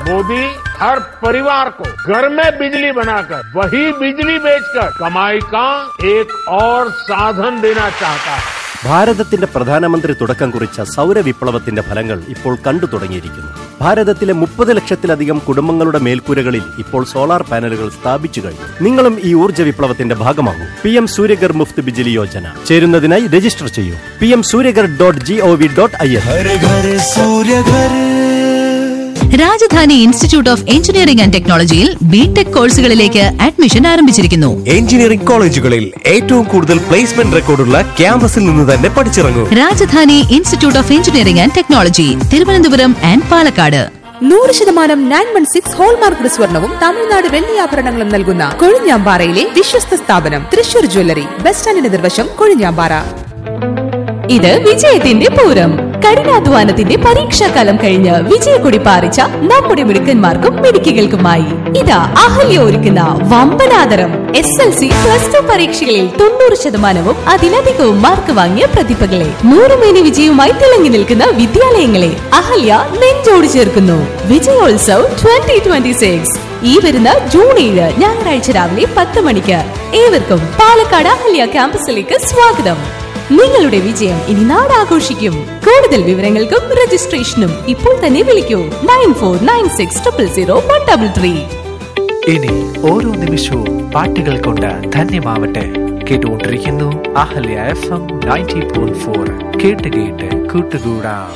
मोदी हर परिवार को घर में बिजली बनाकर वही बिजली बेचकर कमाई का एक और साधन देना चाहता है ഭാരതത്തിന്റെ പ്രധാനമന്ത്രി തുടക്കം കുറിച്ച സൗരവിപ്ലവത്തിന്റെ ഫലങ്ങൾ ഇപ്പോൾ കണ്ടു തുടങ്ങിയിരിക്കുന്നു ഭാരതത്തിലെ മുപ്പത് ലക്ഷത്തിലധികം കുടുംബങ്ങളുടെ മേൽക്കൂരകളിൽ ഇപ്പോൾ സോളാർ പാനലുകൾ സ്ഥാപിച്ചു കഴിഞ്ഞു നിങ്ങളും ഈ ഊർജ്ജ വിപ്ലവത്തിന്റെ ഭാഗമാകൂ പി എം സൂര്യഗർ മുഫ്ത് ബിജിലി യോജന ചേരുന്നതിനായി രജിസ്റ്റർ ചെയ്യൂ P M Surya Ghar dot G O V dot I N घर घर सूर्य घर Rajadhani institute of engineering and ടെക്നോളജിയിൽ ബിടെക് കോഴ്സുകളിലേക്ക് അഡ്മിഷൻ ആരംഭിച്ചിരിക്കുന്നു എഞ്ചിനീയറിംഗ് കോളേജുകളിൽ ഏറ്റവും കൂടുതൽ പ്ലേസ്മെന്റ് റെക്കോർഡുള്ള ക്യാമ്പസിൽ നിന്ന് തന്നെ പഠിച്ചിറങ്ങൂ Rajadhani institute of engineering and technology Thiruvananthapuram and Palakkad നൂറ് ശതമാനം നയൻ വൺ സിക്സ് ഹോൾമാർക്ക് സ്വർണവും തമിഴ്നാട് വെള്ളിയാഭരണങ്ങളും നൽകുന്ന കൊഴിഞ്ഞാമ്പാറയിലെ വിശ്വസ്ത സ്ഥാപനം തൃശൂർ ജ്വല്ലറി ബസ് സ്റ്റാൻഡിന് നിർവശം കൊഴിഞ്ഞാമ്പാറ ഇത് വിജയത്തിന്റെ പൂരം കഠിനാധ്വാനത്തിന്റെ പരീക്ഷാകാലം കഴിഞ്ഞ് വിജയക്കൊടി പാറിച്ച നമ്മുടെ മിടുക്കന്മാർക്കും മിടുക്കികൾക്കുമായി ഇതാ അഹല്യ ഒരുക്കുന്ന വമ്പനാദരം S L C plus two പരീക്ഷകളിൽ തൊണ്ണൂറ് ശതമാനവും അതിലധികവും മാർക്ക് വാങ്ങിയ പ്രതിഭകളെ നൂറുമേനി വിജയവുമായി തിളങ്ങി നിൽക്കുന്ന വിദ്യാലയങ്ങളെ അഹല്യ നെഞ്ചോട് ചേർക്കുന്നു വിജയോത്സവ് ട്വന്റി ട്വന്റി സിക്സ് ഈ വരുന്ന ജൂൺ ഏഴ് ഞായറാഴ്ച രാവിലെ പത്ത് മണിക്ക് ഏവർക്കും പാലക്കാട് അഹല്യ ക്യാമ്പസിലേക്ക് സ്വാഗതം നിങ്ങളുടെ വിജയം ഇനി നാടാഘോഷിക്കും കൂടുതൽ വിവരങ്ങൾക്കും രജിസ്ട്രേഷനും ഇപ്പോൾ തന്നെ വിളിക്കൂ nine four nine six triple zero one double three ഇനി ഓരോ നിമിഷവും പാട്ടുകൾ കൊണ്ട് ധന്യമാവട്ടെ കേട്ടുകൊണ്ടിരിക്കുന്നു Ahalya F M ninety point four കേട്ട് കേട്ട് കൂട്ടുകൂടാം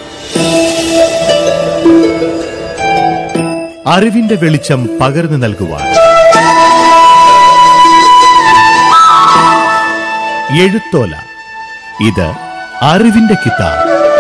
അറിവിന്റെ വെളിച്ചം പകർന്നു നൽകുവാൻ എഴുത്തോല ഇത് അറിവിന്റെ കിതാബ്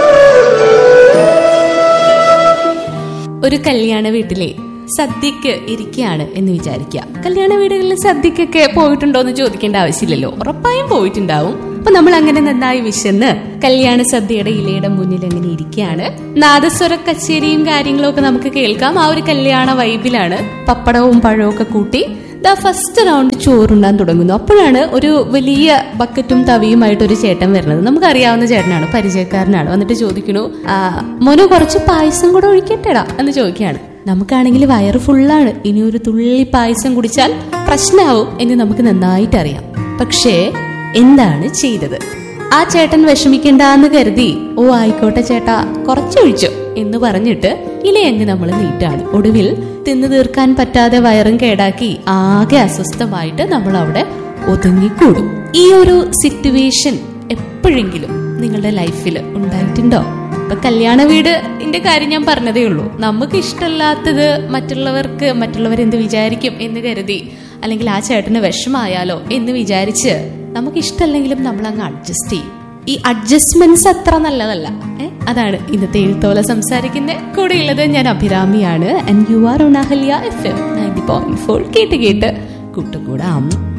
ഒരു കല്യാണ വീട്ടിലെ സദ്യക്ക് ഇരിക്കുകയാണ് എന്ന് വിചാരിക്കുക കല്യാണ വീടുകളിൽ സദ്യക്കൊക്കെ പോയിട്ടുണ്ടോ എന്ന് ചോദിക്കേണ്ട ആവശ്യമില്ലല്ലോ ഉറപ്പായും പോയിട്ടുണ്ടാവും അപ്പൊ നമ്മൾ അങ്ങനെ നന്നായി വിശന്ന് കല്യാണ സദ്യയുടെ ഇലയുടെ മുന്നിൽ അങ്ങനെ ഇരിക്കുകയാണ് നാദസ്വര കച്ചേരിയും കാര്യങ്ങളും ഒക്കെ നമുക്ക് കേൾക്കാം ആ ഒരു കല്യാണ വൈബിലാണ് പപ്പടവും പഴവും ഒക്കെ കൂട്ടി ദാ ഫസ്റ്റ് റൗണ്ട് ചോറുണ്ടാൻ തുടങ്ങുന്നു അപ്പോഴാണ് ഒരു വലിയ ബക്കറ്റും തവിയുമായിട്ട് ഒരു ചേട്ടൻ വരുന്നത് നമുക്കറിയാവുന്ന ചേട്ടനാണ് പരിചയക്കാരനാണ് വന്നിട്ട് ചോദിക്കണു "ആ, മോനു കുറച്ച് പായസം കൂടെ ഒഴിക്കട്ടെടാ എന്ന് ചോദിക്കുകയാണ് നമുക്കാണെങ്കിൽ വയറ് ഫുള്ളാണ് ഇനി ഒരു തുള്ളി പായസം കുടിച്ചാൽ പ്രശ്നമാവും എന്ന് നമുക്ക് നന്നായിട്ട് അറിയാം പക്ഷേ എന്താണ് ചെയ്തത് ആ ചേട്ടൻ വിഷമിക്കണ്ടെന്ന് കരുതി ഓ ആയിക്കോട്ടെ ചേട്ടാ കുറച്ചൊഴിച്ചു എന്ന് പറഞ്ഞിട്ട് ഇലയങ്ങ് നമ്മൾ നീട്ടാണ് ഒടുവിൽ തിന്നു തീർക്കാൻ പറ്റാതെ വയറും കേടാക്കി ആകെ അസ്വസ്ഥമായിട്ട് നമ്മൾ അവിടെ ഒതുങ്ങിക്കൂടും ഈ ഒരു സിറ്റുവേഷൻ എപ്പോഴെങ്കിലും നിങ്ങളുടെ ലൈഫിൽ ഉണ്ടായിട്ടുണ്ടോ ഇപ്പൊ കല്യാണ വീട് ഇതിന്റെ കാര്യം ഞാൻ പറഞ്ഞതേ ഉള്ളൂ നമുക്ക് ഇഷ്ടമല്ലാത്തത് മറ്റുള്ളവർക്ക് മറ്റുള്ളവരെന്ത് വിചാരിക്കും എന്ന് കരുതി അല്ലെങ്കിൽ ആ ചേട്ടന് വിഷമായാലോ എന്ന് വിചാരിച്ച് നമുക്ക് ഇഷ്ടമല്ലെങ്കിലും നമ്മൾ അങ്ങ് അഡ്ജസ്റ്റ് ചെയ്യും ഈ അഡ്ജസ്റ്റ്മെന്റ്സ് അത്ര നല്ലതല്ല ഏ? അതാണ് ഇന്നത്തെ എഴുത്തോല സംസാരിക്കുന്നത് കൂടെയുള്ളത് ഞാൻ അഭിരാമിയാണ് and you are on Ahalya F M ninety point four കേട്ട് കേട്ട് കൂട്ടുകൂടാം